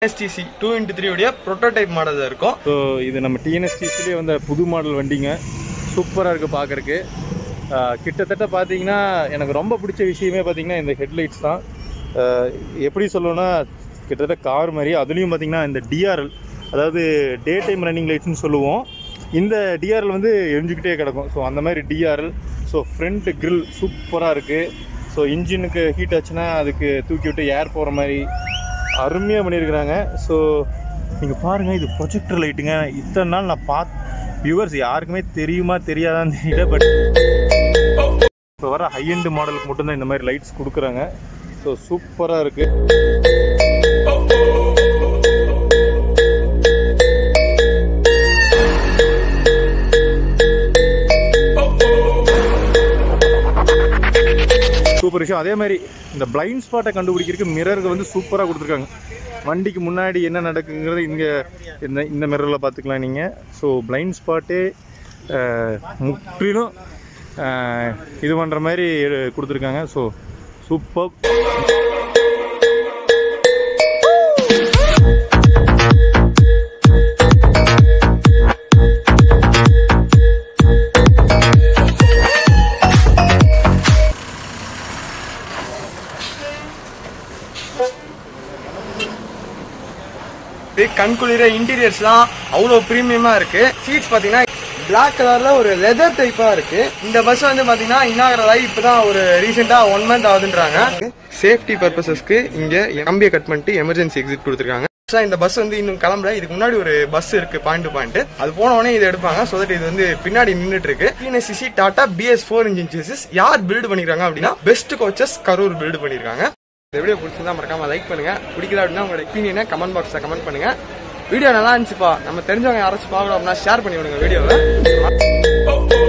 STC two into three உடைய prototype model இருக்கும் so இது நம்ம டிஎன்எஸ்டிசிலே வந்த புது மாடல் வண்டிங்க சூப்பராக இருக்குது பார்க்குறக்கு கிட்டத்தட்ட பார்த்தீங்கன்னா எனக்கு ரொம்ப பிடிச்ச விஷயமே பார்த்தீங்கன்னா இந்த ஹெட்லைட்ஸ் தான் ஆஹ் எப்படி சொல்லணும்னா கிட்டத்தட்ட கார் மாதிரி அதுலேயும் பார்த்தீங்கன்னா இந்த டிஆர்எல் அதாவது டே டைம் ரன்னிங் லைட்ஸ்னு சொல்லுவோம் இந்த டிஆர்எல் வந்து எரிஞ்சுக்கிட்டே கிடக்கும் ஸோ அந்த மாதிரி டிஆர்எல் ஸோ ஃப்ரண்ட் grill சூப்பராக இருக்குது ஸோ இன்ஜினுக்கு ஹீட் ஆச்சுன்னா அதுக்கு தூக்கி விட்டு ஏர் போகிற மாதிரி அருமையாக பண்ணியிருக்கிறாங்க ஸோ நீங்கள் பாருங்கள் இது ப்ரொஜெக்டர் லைட்டுங்க இத்தனை நாள் நான் பார்த்து வியூவர்ஸ் யாருக்குமே தெரியுமா தெரியாதான்னு தெரியல பட் இப்போ வர ஹை எண்ட் மாடலுக்கு மட்டும்தான் இந்த மாதிரி லைட்ஸ் கொடுக்குறாங்க ஸோ சூப்பராக இருக்குது சூப்பர் விஷயம் அதே மாதிரி இந்த பிளைண்ட் ஸ்பாட்டை கண்டுபிடிக்கிறதுக்கு மிரருக்கு வந்து சூப்பராக கொடுத்துருக்காங்க வண்டிக்கு முன்னாடி என்ன நடக்குங்கிறது இங்கே இந்த இந்த மிரரில் பார்த்துக்கலாம் நீங்கள் ஸோ பிளைண்ட் ஸ்பாட்டே முற்றிலும் அஹ், இது பண்ணுற மாதிரி கொடுத்துருக்காங்க ஸோ சூப்பர் இது கண்குளிர இன்டீரியர்ஸ்லாம் அவ்வளோ ப்ரீமியமா இருக்கு சீட்ஸ் பாத்தீங்கன்னா பிளாக் கலர்ல ஒரு லெதர் டைப்பா இருக்கு இந்த பஸ் வந்து பாத்தீங்கன்னா இன்னாகரல் ஆகி இப்பதான் ஒரு ரீசெண்டா ஒன் மந்த் ஆகுதுன்றாங்க சேஃப்டி பர்பசஸ்க்கு இங்க கம்பியை கட் பண்ணிட்டு எமர்ஜென்சி எக்ஸிட் கொடுத்துருக்காங்க Actually, இந்த பஸ் வந்து இன்னும் கிளம்பல இதுக்கு முன்னாடி ஒரு பஸ் இருக்கு பாயிண்ட் டு பாயிண்ட் அது போன உடனே இதை எடுப்பாங்க சோ தட் இது வந்து பின்னாடி நின்னுட்டு இருக்கு TNSTC Tata BS four engine chassis யார் பில்டு பண்ணிருக்காங்க அப்படின்னா பெஸ்ட் கோச்சஸ் கரூர் பில்டு பண்ணிருக்காங்க இந்த வீடியோ பிடிச்சிருந்தா மறக்காம லைக் பண்ணுங்க பிடிக்கல அப்படின்னா உங்களோட ஒப்பீனியனை கமெண்ட் பாக்ஸ்ல கமெண்ட் பண்ணுங்க வீடியோ நல்லா இருந்துச்சுப்பா நம்ம தெரிஞ்சவங்க யாராச்சும் பார்க்கணும் அப்படின்னா ஷேர் பண்ணி விடுங்க வீடியோவை